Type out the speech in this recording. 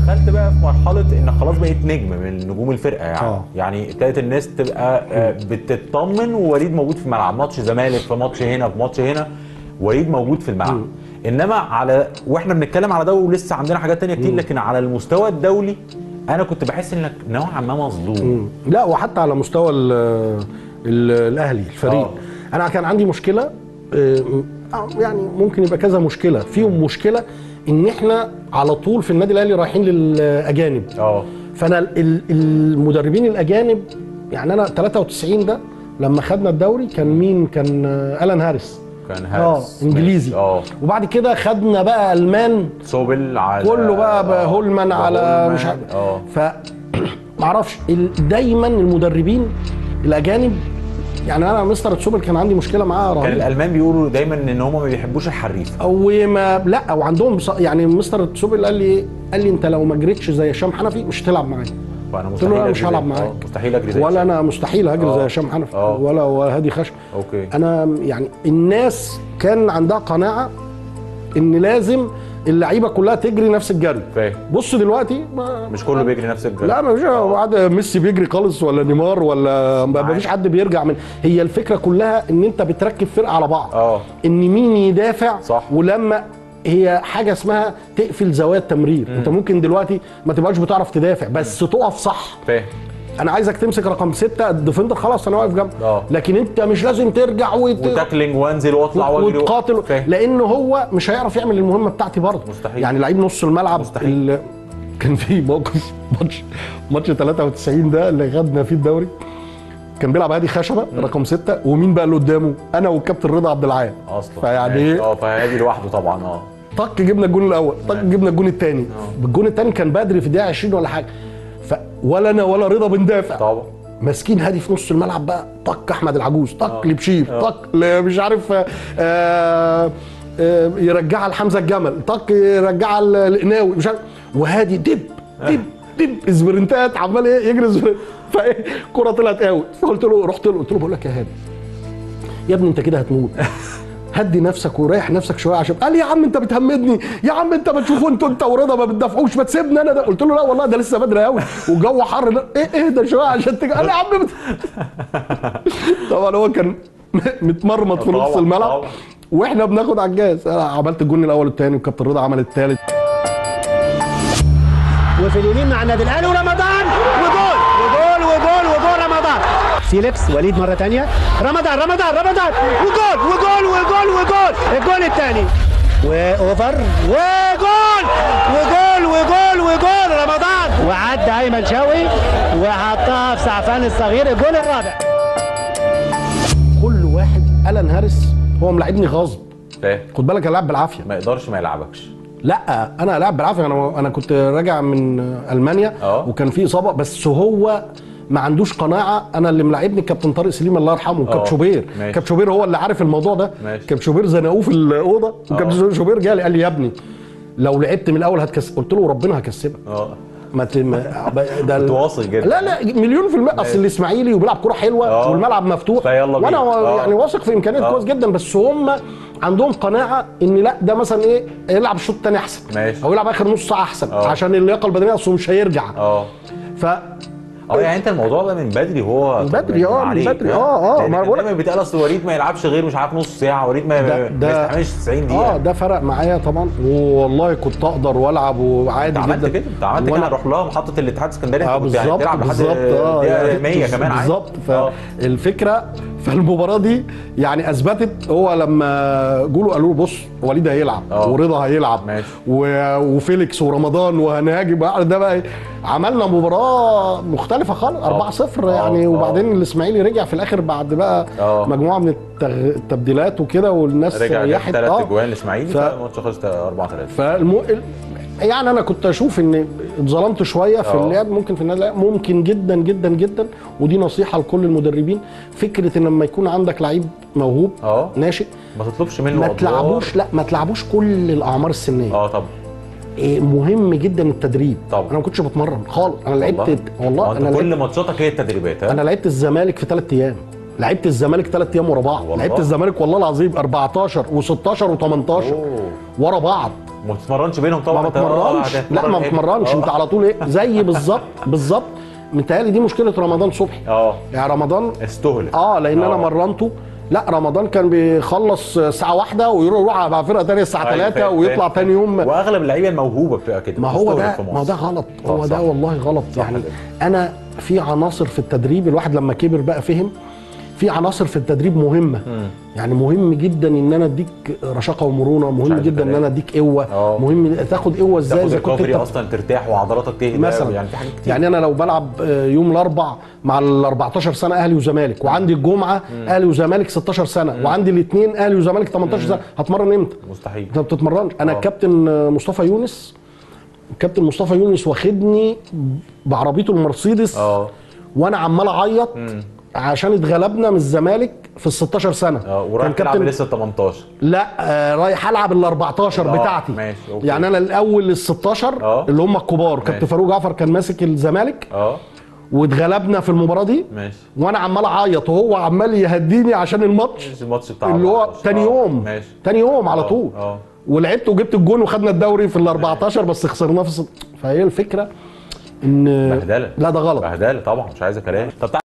دخلت بقى في مرحله انك خلاص بقيت نجم من نجوم الفرقه يعني آه. يعني ابتدت الناس تبقى آه، بتطمن ووليد موجود في الملعب ماتش زمالك في ماتش هنا في ماتش هنا وليد موجود في الملعب انما على واحنا بنتكلم على ده ولسه عندنا حاجات تانية كتير لكن على المستوى الدولي انا كنت بحس انك نوعا ما مظلوم لا وحتى على مستوى ال ال الاهلي الفريق آه. انا كان عندي مشكله آه، يعني ممكن يبقى كذا مشكله فيهم مشكله ان احنا على طول في النادي الاهلي رايحين للاجانب اه فانا ال- ال- المدربين الاجانب يعني انا 93 ده لما خدنا الدوري كان مين كان آه، الان هاريس كان اه هارس انجليزي اه وبعد كده خدنا بقى المان سوبل على كله بقى بقى آه، هولمان على هولمان، مش عارف اه ف معرفش ال- دايما المدربين الاجانب يعني انا مستر تسوبل كان عندي مشكله معاه كان رهيبه الالمان بيقولوا دايما ان هم ما بيحبوش الحريف او ما لا وعندهم بص- يعني مستر تسوبل قال لي ايه؟ قال لي انت لو ما جريتش زي هشام حنفي مش هتلعب معايا فانا قلت له مستحيل لا مش أجري هلعب زي- معاك آه، مستحيل اجري زي ولا انا مستحيل هجري آه. زي هشام حنفي آه. ولا ولا هادي خشب اوكي انا يعني الناس كان عندها قناعه ان لازم اللعيبه كلها تجري نفس الجري فاهم بص دلوقتي ما مش كله بيجري نفس الجري لا ما فيش بعد ميسي بيجري خالص ولا نيمار ولا ما ما فيش حد بيرجع من هي الفكره كلها ان انت بتركب فرقه على بعض اه ان مين يدافع صح. ولما هي حاجه اسمها تقفل زوايا التمرير انت ممكن دلوقتي ما تبقاش بتعرف تدافع بس تقف صح فاهم انا عايزك تمسك رقم ستة الديفندر خلاص انا واقف جنب آه. لكن انت مش لازم ترجع وت... وتاكلينج وانزل واطلع واجري وتقاتل فاهم لان هو مش هيعرف يعمل المهمه بتاعتي برضه مستحيل. يعني لعيب نص الملعب مستحيل. ال... كان في موقف ماتش ماتش 93 ده اللي خدنا فيه الدوري كان بيلعب هادي خشبه رقم ستة ومين بقى اللي قدامه انا والكابتن رضا عبد العال اصلا فيعني ماشي. ايه اه فهادي لوحده طبعا اه طق جبنا الجون الاول طق جبنا الجون الثاني الجون الثاني كان بدري في الدقيقه 20 ولا حاجه ف ولا انا ولا رضا بندافع طبعا ماسكين هادي في نص الملعب بقى طق احمد العجوز طق آه. لبشير آه. طق ل- مش عارف آه آه آه يرجعها لحمزه الجمل طق يرجعها ل- لقناوي مش عارف وهادي دب دب دب سبرنتات عمال ايه يجري سبرنت فايه الكره طلعت اوت فقلت له رحت له قلت له بقول لك يا هادي يا ابني انت كده هتموت هدي نفسك وريح نفسك شويه عشان قال لي يا عم انت بتهمدني يا عم انت بتشوفوا انتوا انت ورضا ما بتدافعوش ما تسيبني انا ده قلت له لا والله ده لسه بدري قوي والجو حر لا ايه اهدى شويه عشان تج... قال لي يا عم بت... طبعا هو كان متمرمط في نص طبعاً، الملعب طبعاً. واحنا بناخد على الجاز انا عملت الجون الاول والثاني والكابتن رضا عمل الثالث وفي اليمين مع النادي الاهلي ورمضان وجول وجول وجول وجول رمضان فيليكس وليد مره ثانيه رمضان رمضان رمضان وجول وجول وجول وجول الجول الثاني واوفر وجول وجول وجول وجول رمضان وعدى ايمن شوقي وحطها في سعفان الصغير الجول الرابع كل واحد الان هاريس هو ملاعبني غصب فاهم خد بالك انا لاعب بالعافيه ما يقدرش ما يلعبكش لا انا لاعب بالعافيه انا انا كنت راجع من المانيا اه. وكان في اصابه بس هو ما عندوش قناعه انا اللي ملاعبني الكابتن طارق سليم الله يرحمه اه. كابتن شوبير ماشي. كابتن شوبير هو اللي عارف الموضوع ده ماشي. كابتن شوبير زنقوه في الاوضه اه. وكابتن شوبير جالي قال لي يا ابني لو لعبت من الاول هتكسب قلت له ربنا هكسبك اه ما ت... ما... ده ال- واثق جدا. لا لا مليون في المية اصل الاسماعيلي وبيلعب كوره حلوه اه. والملعب مفتوح فيلا بينا. وانا اه. يعني واثق في امكانيات اه. كويس جدا بس هم عندهم قناعه ان لا ده مثلا ايه يلعب الشوط الثاني احسن ماشي. او يلعب اخر نص ساعه احسن اه. عشان اللياقه البدنيه اصله مش هيرجع اه ف اه يعني انت الموضوع ده من بدري هو من بدري، اه، من عليك، بدري، ها؟ اه، اه، لأن ما كان بقول دايما بيتقال اصل وليد ما يلعبش غير مش عارف نص ساعه وليد ما, ده- ما ده- يستحملش 90 دقيقه اه ده فرق معايا طبعا والله كنت اقدر والعب وعادي انت عملت جدا كده انت عملت كده وأنا- هنروح لها محطه الاتحاد السكندري اه انت كنت يعني بالظبط تلعب لحد بالظبط اه دقيقة يعني 100 كمان عادي بالظبط اه. فالفكره فالمباراه دي يعني اثبتت هو لما جوله قالوا له بص وليد هيلعب اه. ورضا هيلعب ماشي. و- وفيليكس ورمضان وهنهاجم بقى ده بقى إيه؟ عملنا مباراه مختلفه خالص 4-0 يعني اه. وبعدين الاسماعيلي رجع في الاخر بعد بقى اه. مجموعه من التغ- التبديلات وكده والناس رجع جاب ريحت ثلاث اه اجوان الاسماعيلي ف- فالماتش خلص 4 3 فالمو... ال- يعني انا كنت اشوف ان اتظلمت شويه في اه. اللعب ممكن في النادي الأهلي، ممكن جدا جدا جدا ودي نصيحه لكل المدربين فكره ان لما يكون عندك لعيب موهوب اه ناشئ ما تطلبش منه ما أدوار. تلعبوش لا ما تلعبوش كل الاعمار السنيه اه طب إيه مهم جدا التدريب طبعا. انا ما كنتش بتمرن خالص انا لعبت والله آه، انا انت كل لعبت ماتشاتك هي التدريبات ها انا لعبت الزمالك في ثلاث ايام لعبت الزمالك ثلاث ايام ورا بعض والله. لعبت الزمالك والله العظيم 14 و16 و18 أوه. ورا بعض ما تتمرنش بينهم طبعا ما أنت- آه، بتمرنش لا هتتمرن ما إيه؟ بتمرنش آه. انت على طول ايه زي بالظبط بالظبط متهيألي دي مشكله رمضان صبحي اه يعني رمضان استهلك اه لان انا آه. مرنته لا رمضان كان بيخلص الساعه واحدة ويروح يروح على فرقه ثانيه الساعه أيوة، 3 فاهم، ويطلع فاهم. تاني يوم واغلب اللعيبه الموهوبه بتبقى كده ما هو بتستهلك ده في ما هو مصر. ده غلط آه، هو صح. ده والله غلط صح يعني كده. انا في عناصر في التدريب الواحد لما كبر بقى فهم في عناصر في التدريب مهمه يعني مهم جدا ان انا اديك رشاقه ومرونه مهم عايز جدا ان كلام. انا اديك قوه آه. مهم تاخد قوه ازاي تاخد اذا كنت الكوفري انت اصلا ترتاح وعضلاتك تهدى مثلا يعني في حاجات كتير يعني انا لو بلعب آه، يوم الاربع مع ال 14 سنه اهلي وزمالك وعندي الجمعه اهلي وزمالك 16 سنه وعندي الاثنين اهلي وزمالك 18 سنه هتمرن امتى؟ مستحيل انت ما بتتمرنش انا آه. الكابتن آه، مصطفى يونس الكابتن مصطفى يونس واخدني بعربيته المرسيدس اه وانا عمال اعيط عشان اتغلبنا من الزمالك في ال 16 سنه اه ورايح تلعب لسه 18 لا آه رايح العب ال 14 آه، بتاعتي ماشي، أوكي. يعني انا الاول ال 16 آه. اللي هم الكبار كابتن ماشي. فاروق جعفر كان ماسك الزمالك اه واتغلبنا في المباراه دي ماشي وانا عمال اعيط وهو عمال يهديني عشان الماتش ماشي الماتش بتاع اللي هو 14. تاني آه، يوم ماشي تاني يوم على آه، طول اه ولعبت وجبت الجون وخدنا الدوري في ال 14 بس خسرناه في الست... فهي الفكره ان بهدله لا ده غلط بهدله طبعا مش عايزه كلام طب